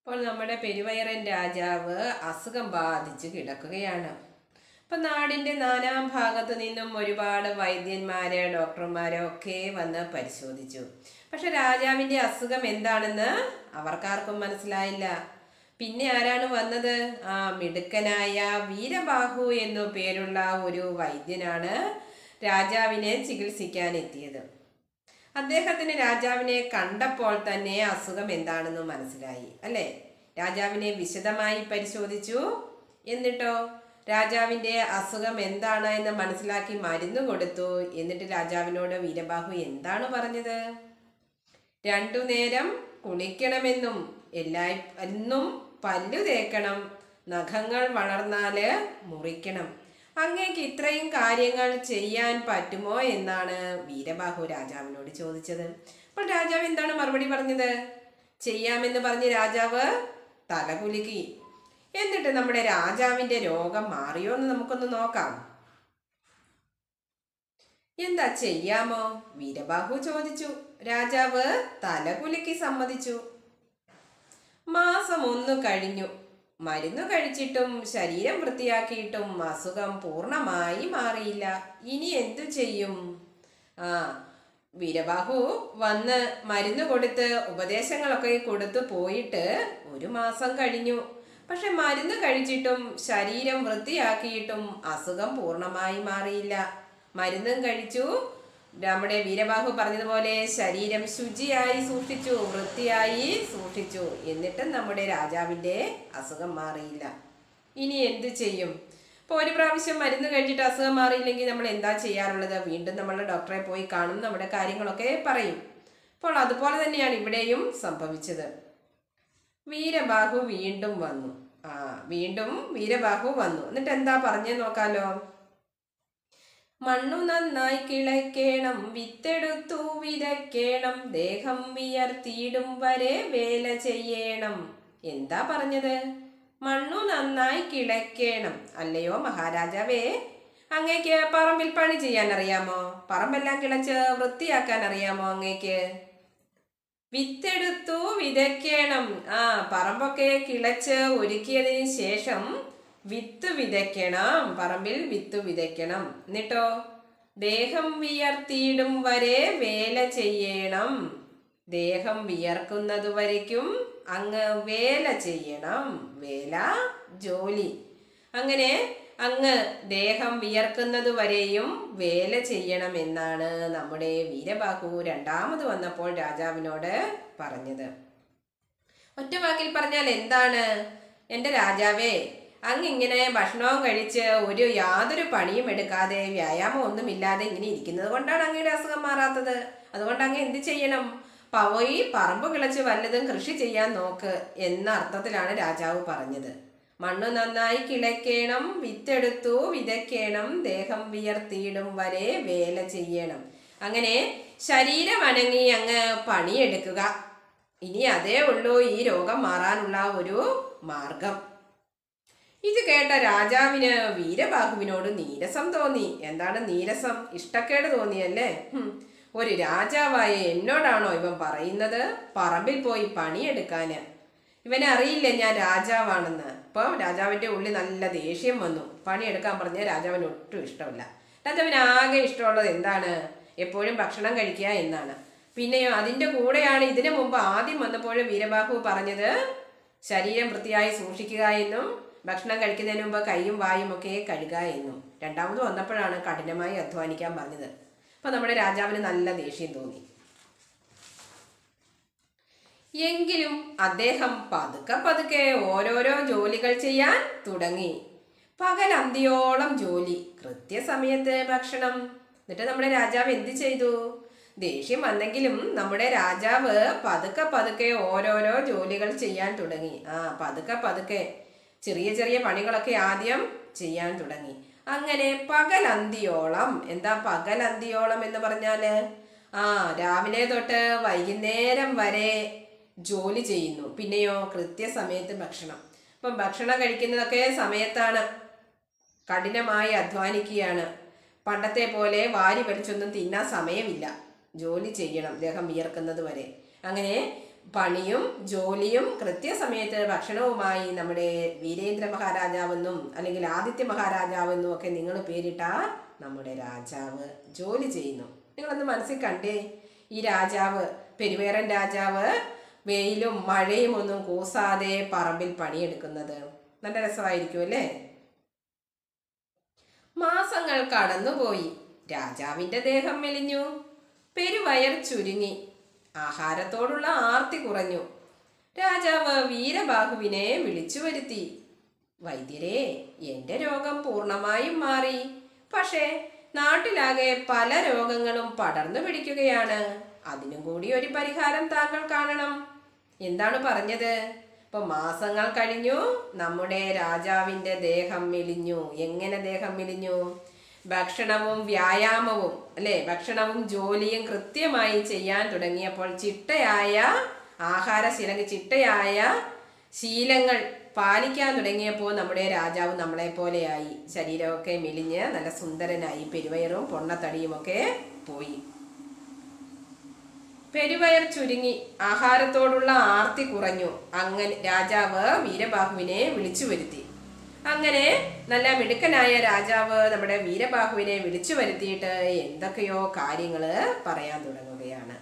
അപ്പോൾ നമ്മുടെ പെരുവയറൻ രാജാവ് അസുഖം ബാധിച്ച് കിടക്കുകയാണ് അപ്പം നാടിൻ്റെ നാനാം ഭാഗത്തു നിന്നും ഒരുപാട് വൈദ്യന്മാര് ഡോക്ടർമാരോ ഒക്കെ വന്ന് പരിശോധിച്ചു പക്ഷെ രാജാവിൻ്റെ അസുഖം എന്താണെന്ന് അവർക്കാർക്കും മനസ്സിലായില്ല പിന്നെ ആരാണ് വന്നത് ആ മിടുക്കനായ വീരബാഹു എന്നു പേരുള്ള ഒരു വൈദ്യനാണ് രാജാവിനെ ചികിത്സിക്കാൻ എത്തിയത് അദ്ദേഹത്തിന് രാജാവിനെ കണ്ടപ്പോൾ തന്നെ അസുഖം എന്താണെന്ന് മനസ്സിലായി അല്ലേ രാജാവിനെ വിശദമായി പരിശോധിച്ചു എന്നിട്ടോ രാജാവിൻ്റെ അസുഖം എന്താണ് എന്ന് മനസ്സിലാക്കി മരുന്ന് കൊടുത്തു എന്നിട്ട് രാജാവിനോട് വീരബാഹു എന്താണ് പറഞ്ഞത് രണ്ടു നേരം കുളിക്കണമെന്നും എല്ലാ എന്നും പല്ലു തേക്കണം നഖങ്ങൾ വളർന്നാല് മുറിക്കണം അങ്ങേക്ക് ഇത്രയും കാര്യങ്ങൾ ചെയ്യാൻ പറ്റുമോ എന്നാണ് വീരബാഹു രാജാവിനോട് ചോദിച്ചത് അപ്പോൾ രാജാവ് എന്താണ് മറുപടി പറഞ്ഞത് ചെയ്യാമെന്ന് പറഞ്ഞ് രാജാവ് തലകുലുക്കി എന്നിട്ട് നമ്മുടെ രാജാവിന്റെ രോഗം മാറിയോ എന്ന് നമുക്കൊന്ന് നോക്കാം എന്താ ചെയ്യാമോ വീരബാഹു ചോദിച്ചു രാജാവ് തലകുലുക്കി സമ്മതിച്ചു മാസം ഒന്ന് കഴിഞ്ഞു മരുന്ന് കഴിച്ചിട്ടും ശരീരം വൃത്തിയാക്കിയിട്ടും അസുഖം പൂർണ്ണമായി മാറിയില്ല ഇനി എന്തു ചെയ്യും ആ വീരബാഹു വന്ന് മരുന്ന് കൊടുത്ത് ഉപദേശങ്ങളൊക്കെ കൊടുത്തു പോയിട്ട് ഒരു മാസം കഴിഞ്ഞു പക്ഷെ മരുന്ന് കഴിച്ചിട്ടും ശരീരം വൃത്തിയാക്കിയിട്ടും അസുഖം പൂർണ്ണമായി മാറിയില്ല മരുന്നും കഴിച്ചു നമ്മുടെ വീരബാഹു പറഞ്ഞതുപോലെ ശരീരം ശുചിയായി സൂക്ഷിച്ചു വൃത്തിയായി സൂക്ഷിച്ചു എന്നിട്ടും നമ്മുടെ രാജാവിൻ്റെ അസുഖം മാറിയില്ല ഇനി എന്ത് ചെയ്യും ഇപ്പോൾ ഒരു പ്രാവശ്യം മരുന്ന് കഴിച്ചിട്ട് അസുഖം മാറിയില്ലെങ്കിൽ നമ്മൾ എന്താ ചെയ്യാറുള്ളത് വീണ്ടും നമ്മൾ ഡോക്ടറെ പോയി കാണും നമ്മുടെ കാര്യങ്ങളൊക്കെ പറയും അപ്പോൾ അതുപോലെ തന്നെയാണ് ഇവിടെയും സംഭവിച്ചത് വീരബാഹു വീണ്ടും വന്നു ആ വീണ്ടും വീരബാഹു വന്നു എന്നിട്ട് എന്താ പറഞ്ഞേ നോക്കാലോ മണ്ണു നന്നായി കിളയ്ക്കേണം വിത്തെടുത്തു വിതയ്ക്കേണം ദേഹം വിയർത്തിയിടും വരെ വേല ചെയ്യണം എന്താ പറഞ്ഞത് മണ്ണു നന്നായി കിളയ്ക്കേണം അല്ലയോ മഹാരാജാവേ അങ്ങേക്ക് പറമ്പിൽ പണി ചെയ്യാൻ അറിയാമോ പറമ്പെല്ലാം കിളച്ച് വൃത്തിയാക്കാൻ അറിയാമോ അങ്ങേക്ക് വിത്തെടുത്തു വിതയ്ക്കണം ആ പറമ്പൊക്കെ കിളച്ച് ഒരുക്കിയതിന് ശേഷം വിത്ത് വിതയ്ക്കണം പറമ്പിൽ വിത്ത് വിതയ്ക്കണം എന്നിട്ടോ ദേഹം വിയർത്തിയിടും വരെ വേല ചെയ്യണം ദേഹം വിയർക്കുന്നത് വരയ്ക്കും അങ്ങ് വേല ചെയ്യണം വേല ജോലി അങ്ങനെ അങ്ങ് ദേഹം വിയർക്കുന്നത് വരെയും വേല ചെയ്യണം എന്നാണ് നമ്മുടെ വീരബാഹു രണ്ടാമത് വന്നപ്പോൾ രാജാവിനോട് പറഞ്ഞത് ഒറ്റ വാക്കിൽ പറഞ്ഞാൽ എന്താണ് എൻ്റെ രാജാവേ അങ്ങ് ഇങ്ങനെ ഭക്ഷണവും കഴിച്ച് ഒരു യാതൊരു പണിയും എടുക്കാതെ വ്യായാമം ഒന്നുമില്ലാതെ ഇങ്ങനെ ഇരിക്കുന്നത് കൊണ്ടാണ് അങ്ങയുടെ അസുഖം മാറാത്തത് അതുകൊണ്ട് അങ്ങ് എന്ത് ചെയ്യണം പോയി പറമ്പ് കിളച്ച് വല്ലതും കൃഷി ചെയ്യാൻ നോക്ക് എന്ന അർത്ഥത്തിലാണ് രാജാവ് പറഞ്ഞത് മണ്ണ് നന്നായി കിളയ്ക്കണം വിത്തെടുത്തു വിതയ്ക്കണം ദേഹം വിയർത്തിയിടും വരെ വേല ചെയ്യണം അങ്ങനെ ശരീരം അനങ്ങി അങ്ങ് പണിയെടുക്കുക ഇനി അതേ ഉള്ളൂ ഈ രോഗം മാറാനുള്ള ഒരു മാർഗം ഇത് കേട്ട രാജാവിന് വീരബാഹുവിനോട് നീരസം തോന്നി എന്താണ് നീരസം ഇഷ്ടക്കേട് തോന്നിയല്ലേ ഹും, ഒരു രാജാവായ എന്നോടാണോ ഇവൻ പറയുന്നത് പറമ്പിൽ പോയി പണിയെടുക്കാന് ഇവനെ അറിയില്ല ഞാൻ രാജാവാണെന്ന് അപ്പം രാജാവിൻ്റെ ഉള്ളിൽ നല്ല ദേഷ്യം വന്നു പണിയെടുക്കാൻ പറഞ്ഞ രാജാവിന് ഒട്ടും ഇഷ്ടമില്ല രാജാവിന് ആകെ ഇഷ്ടമുള്ളത് എന്താണ് എപ്പോഴും ഭക്ഷണം കഴിക്കുക എന്നാണ് പിന്നെയോ അതിൻ്റെ കൂടെയാണ് ഇതിനു മുമ്പ് ആദ്യം വന്നപ്പോൾ വീരബാഹു പറഞ്ഞത് ശരീരം വൃത്തിയായി സൂക്ഷിക്കുക എന്നും ഭക്ഷണം കഴിക്കുന്നതിന് മുമ്പ് കൈയും വായും ഒക്കെ കഴുകുക എന്നും രണ്ടാമത് വന്നപ്പോഴാണ് കഠിനമായി അധ്വാനിക്കാൻ പറഞ്ഞത് അപ്പം നമ്മുടെ രാജാവിന് നല്ല ദേഷ്യം തോന്നി എങ്കിലും അദ്ദേഹം പതുക്കെ പതുക്കെ ഓരോരോ ജോലികൾ ചെയ്യാൻ തുടങ്ങി പകൽ അന്തിയോളം ജോലി കൃത്യസമയത്ത് ഭക്ഷണം എന്നിട്ട് നമ്മുടെ രാജാവ് എന്ത് ചെയ്തു ദേഷ്യം വന്നെങ്കിലും നമ്മുടെ രാജാവ് പതുക്കെ പതുക്കെ ഓരോരോ ജോലികൾ ചെയ്യാൻ തുടങ്ങി ആ പതുക്കെ പതുക്കെ ചെറിയ ചെറിയ പണികളൊക്കെ ആദ്യം ചെയ്യാൻ തുടങ്ങി അങ്ങനെ പകലന്തിയോളം എന്താ പകലന്തിയോളം എന്ന് പറഞ്ഞാല് ആ രാവിലെ തൊട്ട് വൈകുന്നേരം വരെ ജോലി ചെയ്യുന്നു പിന്നെയോ കൃത്യസമയത്ത് ഭക്ഷണം അപ്പം ഭക്ഷണം കഴിക്കുന്നതൊക്കെ സമയത്താണ് കഠിനമായി അധ്വാനിക്കുകയാണ് പണ്ടത്തെ പോലെ വാരി വലിച്ചൊന്നും തിന്നാൻ സമയമില്ല ജോലി ചെയ്യണം ദേഹം വിയർക്കുന്നത് വരെ അങ്ങനെ പണിയും ജോലിയും കൃത്യസമയത്ത് ഭക്ഷണവുമായി നമ്മുടെ വീരേന്ദ്ര മഹാരാജാവെന്നും അല്ലെങ്കിൽ ആദിത്യ മഹാരാജാവെന്നും ഒക്കെ നിങ്ങൾ പേരിട്ട നമ്മുടെ രാജാവ് ജോലി ചെയ്യുന്നു നിങ്ങളൊന്ന് മനസ്സിൽ കണ്ടേ ഈ രാജാവ് പെരുവേറൻ രാജാവ് വെയിലും മഴയും ഒന്നും കൂസാതെ പറമ്പിൽ പണിയെടുക്കുന്നത് നല്ല രസമായിരിക്കും അല്ലേ മാസങ്ങൾ കടന്നുപോയി രാജാവിന്റെ ദേഹം മെലിഞ്ഞു പെരുവയർ ചുരുങ്ങി ആഹാരത്തോടുള്ള ആർത്തി കുറഞ്ഞു രാജാവ് വീരബാഹുവിനെ വിളിച്ചു വരുത്തി വൈദ്യരെ എന്റെ രോഗം പൂർണ്ണമായും മാറി പക്ഷേ നാട്ടിലാകെ പല രോഗങ്ങളും പടർന്നു പിടിക്കുകയാണ് അതിനും കൂടി ഒരു പരിഹാരം താങ്കൾ കാണണം എന്താണ് പറഞ്ഞത് ഇപ്പൊ മാസങ്ങൾ കഴിഞ്ഞു നമ്മുടെ രാജാവിന്റെ ദേഹം മെലിഞ്ഞു എങ്ങനെ ദേഹം മെലിഞ്ഞു ഭക്ഷണവും വ്യായാമവും അല്ലെ ഭക്ഷണവും ജോലിയും കൃത്യമായി ചെയ്യാൻ തുടങ്ങിയപ്പോൾ ചിട്ടയായ ആഹാരശീല ചിട്ടയായ ശീലങ്ങൾ പാലിക്കാൻ തുടങ്ങിയപ്പോൾ നമ്മുടെ രാജാവ് നമ്മളെ പോലെയായി ശരീരമൊക്കെ മെലിഞ്ഞ് നല്ല സുന്ദരനായി പെരുവയറും പൊണ്ണത്തടിയും ഒക്കെ പോയി പെരുവയർ ചുരുങ്ങി ആഹാരത്തോടുള്ള ആർത്തി കുറഞ്ഞു അങ്ങനെ രാജാവ് വീരബാഹുവിനെ വിളിച്ചു വരുത്തി അങ്ങനെ നല്ല മിടുക്കനായ രാജാവ് നമ്മുടെ വീരബാഹുവിനെ വിളിച്ചു വരുത്തിയിട്ട് എന്തൊക്കെയോ കാര്യങ്ങള് പറയാൻ തുടങ്ങുകയാണ്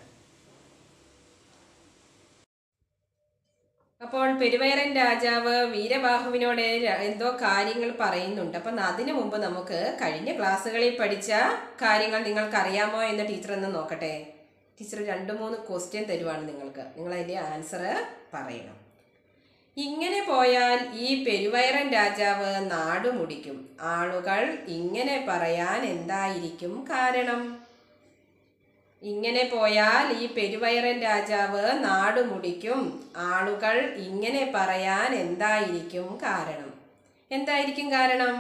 അപ്പോൾ പെരുവയറൻ രാജാവ് വീരബാഹുവിനോട് ര- എന്തോ കാര്യങ്ങൾ പറയുന്നുണ്ട് അപ്പം അതിനു മുമ്പ് നമുക്ക് കഴിഞ്ഞ ക്ലാസ്സുകളിൽ പഠിച്ച കാര്യങ്ങൾ നിങ്ങൾക്ക് അറിയാമോ എന്ന് ടീച്ചർ ഒന്ന് നോക്കട്ടെ ടീച്ചർ രണ്ട് മൂന്ന് ക്വസ്റ്റ്യൻ തരുവാണ് നിങ്ങൾക്ക് നിങ്ങൾ അതിൻ്റെ ആൻസർ പറയണം ഇങ്ങനെ പോയാൽ ഈ പെരുവയറൻ രാജാവ് നാടു മുടിക്കും ആളുകൾ ഇങ്ങനെ പറയാൻ എന്തായിരിക്കും കാരണം ഇങ്ങനെ പോയാൽ ഈ പെരുവയറൻ രാജാവ് നാടു മുടിക്കും ആളുകൾ ഇങ്ങനെ പറയാൻ എന്തായിരിക്കും കാരണം എന്തായിരിക്കും കാരണം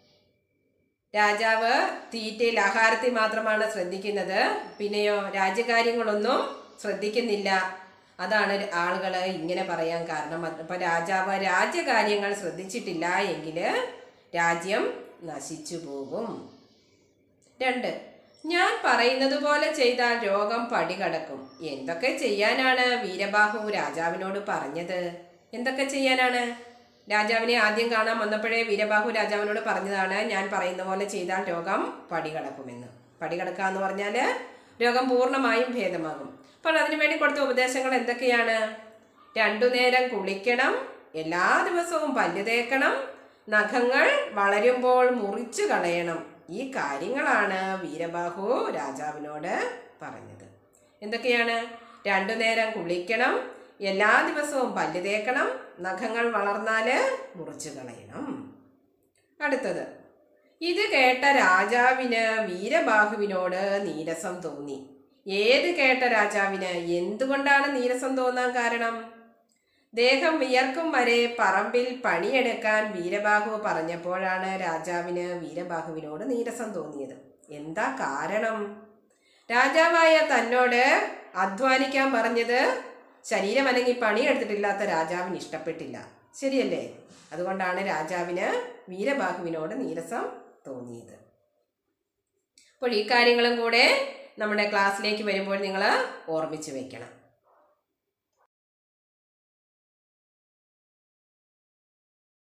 രാജാവ് തീറ്റയിൽ ആഹാരത്തിൽ മാത്രമാണ് ശ്രദ്ധിക്കുന്നത് പിന്നെയോ രാജ്യകാര്യങ്ങളൊന്നും ശ്രദ്ധിക്കുന്നില്ല അതാണ് ആളുകൾ ഇങ്ങനെ പറയാൻ കാരണം അപ്പൊ രാജാവ് രാജ്യകാര്യങ്ങൾ ശ്രദ്ധിച്ചിട്ടില്ല എങ്കിൽ രാജ്യം നശിച്ചു പോകും രണ്ട് ഞാൻ പറയുന്നത് പോലെ ചെയ്താൽ രോഗം പടികടക്കും എന്തൊക്കെ ചെയ്യാനാണ് വീരബാഹു രാജാവിനോട് പറഞ്ഞത് എന്തൊക്കെ ചെയ്യാനാണ് രാജാവിനെ ആദ്യം കാണാൻ വന്നപ്പോഴേ വീരബാഹു രാജാവിനോട് പറഞ്ഞതാണ് ഞാൻ പറയുന്ന പോലെ ചെയ്താൽ രോഗം പടികടക്കുമെന്ന് പടികടക്കുക എന്ന് പറഞ്ഞാൽ രോഗം പൂർണ്ണമായും ഭേദമാകും അപ്പോൾ അതിനു വേണ്ടി കൊടുത്ത ഉപദേശങ്ങൾ എന്തൊക്കെയാണ് രണ്ടു നേരം കുളിക്കണം എല്ലാ ദിവസവും പല്ല് തേക്കണം നഖങ്ങൾ വളരുമ്പോൾ മുറിച്ചു കളയണം ഈ കാര്യങ്ങളാണ് വീരബാഹു രാജാവിനോട് പറഞ്ഞത് എന്തൊക്കെയാണ് രണ്ടു നേരം കുളിക്കണം എല്ലാ ദിവസവും പല്ല് തേക്കണം നഖങ്ങൾ വളർന്നാല് മുറിച്ചു കളയണം അടുത്തത് ഇത് കേട്ട രാജാവിന് വീരബാഹുവിനോട് നീരസം തോന്നി ഏത് കേട്ട രാജാവിന് എന്തുകൊണ്ടാണ് നീരസം തോന്നാൻ കാരണം ദേഹം വിയർക്കും വരെ പറമ്പിൽ പണിയെടുക്കാൻ വീരബാഹു പറഞ്ഞപ്പോഴാണ് രാജാവിന് വീരബാഹുവിനോട് നീരസം തോന്നിയത് എന്താ കാരണം രാജാവായ തന്നോട് അധ്വാനിക്കാൻ പറഞ്ഞത് ശരീരമനങ്ങി പണിയെടുത്തിട്ടില്ലാത്ത രാജാവിന് ഇഷ്ടപ്പെട്ടില്ല ശരിയല്ലേ അതുകൊണ്ടാണ് രാജാവിന് വീരബാഹുവിനോട് നീരസം തോന്നിയത് അപ്പോൾ ഈ കാര്യങ്ങളും കൂടെ നമ്മുടെ ക്ലാസ്സിലേക്ക് വരുമ്പോൾ നിങ്ങൾ ഓർമ്മിച്ച് വെക്കണം